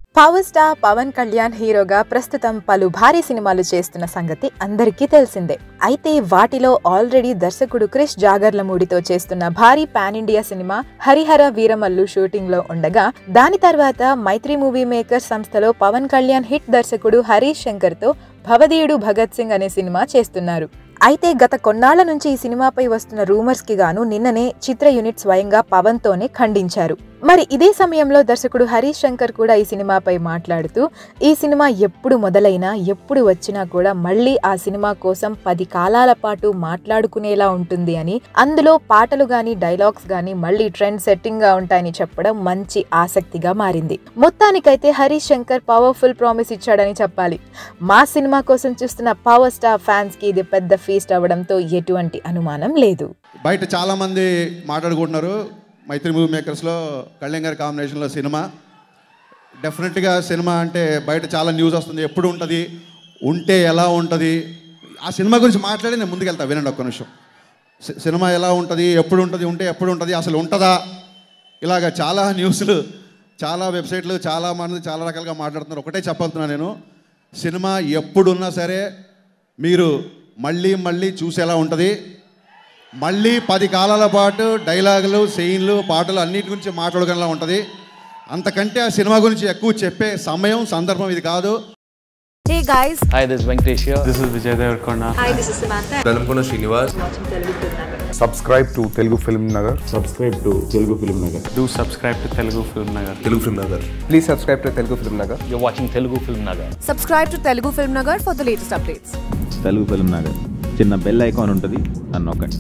Power star Pawan Kalyan హీరోగా ప్రస్తుతం పలు భారీ సినిమాలు చేస్తున్న సంగతి అందరికీ తెలిసిందే అయితే వాటిలో ఆల్రెడీ దర్శకుడు క్రిష్ జాగర్లమూడితో చేస్తున్న భారీ పాన్ ఇండియా సినిమా హరిహర వీరమల్లు షూటింగ్ లో ఉండగా దాని తర్వాత మైత్రి మూవీ మేకర్ సంస్థలో పవన్ కళ్యాణ్ హిట్ దర్శకుడు హరీష్ శంకర్ తో భవదీయుడు భగత్ సింగ్ అనే సినిమా చేస్తున్నారు అయితే గత కొన్నాళ్ల నుంచి ఈ సినిమాపై వస్తున్న రూమర్స్ కి గాను నిన్ననే చిత్ర యూనిట్ స్వయంగా పవన్ తోనే ఖండించారు మరి ఇదే సమయంలో దర్శకుడు హరీష్ శంకర్ కూడా ఈ సినిమాపై మాట్లాడుతూ ఈ సినిమా ఎప్పుడు మొదలైనా ఎప్పుడు వచ్చినా కూడా మళ్ళీ ఆ సినిమా కోసం పది కాలాల పాటు మాట్లాడుకునేలా ఉంటుంది అని అందులో పాటలు గాని డైలాగ్స్ గాని మళ్ళీ ట్రెండ్ సెట్టింగ్ గా ఉంటాయని చెప్పడం మంచి ఆసక్తిగా మారింది మొత్తానికైతే హరీష్ శంకర్ పవర్ఫుల్ ప్రామిస్ ఇచ్చాడని చెప్పాలి మా సినిమా కోసం చూస్తున్న పవర్ స్టార్ ఫ్యాన్స్ కి ఇది పెద్ద ఫీస్ట్ అవ్వడంతో ఎటువంటి అనుమానం లేదు బయట చాలామంది మాట్లాడుకుంటున్నారు మైత్రి మూవీ మేకర్స్లో కళ్యాణ్ గారి కాంబినేషన్లో సినిమా డెఫినెట్గా సినిమా అంటే బయట చాలా న్యూస్ వస్తుంది ఎప్పుడు ఉంటుంది ఉంటే ఎలా ఉంటుంది ఆ సినిమా గురించి మాట్లాడి నేను ముందుకెళ్తా వినండి ఒక్క నిమిషం సి- సినిమా ఎలా ఉంటుంది ఎప్పుడు ఉంటుంది ఉంటే ఎప్పుడు ఉంటుంది అసలు ఉంటుందా ఇలాగ చాలా న్యూస్లు చాలా వెబ్సైట్లు చాలా మంది చాలా రకాలుగా మాట్లాడుతున్నారు ఒకటే చెప్పగలుగుతున్నాను నేను సినిమా ఎప్పుడున్నా సరే మీరు మళ్ళీ మళ్ళీ చూసేలా ఉంటుంది మళ్ళీ పది కాలాల పాటు డైలాగులు సీన్లు పాటలు అన్నిటి గురించి మాట్లాడగలలా ఉంటుంది అంతకంటే ఆ సినిమా గురించి ఎక్కువ చెప్పే సమయం సందర్భం ఇది కాదు Hey guys, Hi, this is Venkatesh here. This is Vijay Devarkonda. hi, this is Samantha. Velankonda Srinivas subscribe to Telugu Film Nagar. subscribe to Telugu Film Nagar. Do subscribe to Telugu Film Nagar. Telugu film Nagar Please subscribe to Telugu Film Nagar. You're watching Telugu Film Nagar. Subscribe to Telugu Film Nagar for the latest updates. Telugu film Nagar చిన్న bell icon ఉంటుంది నన్ను నొక్కండి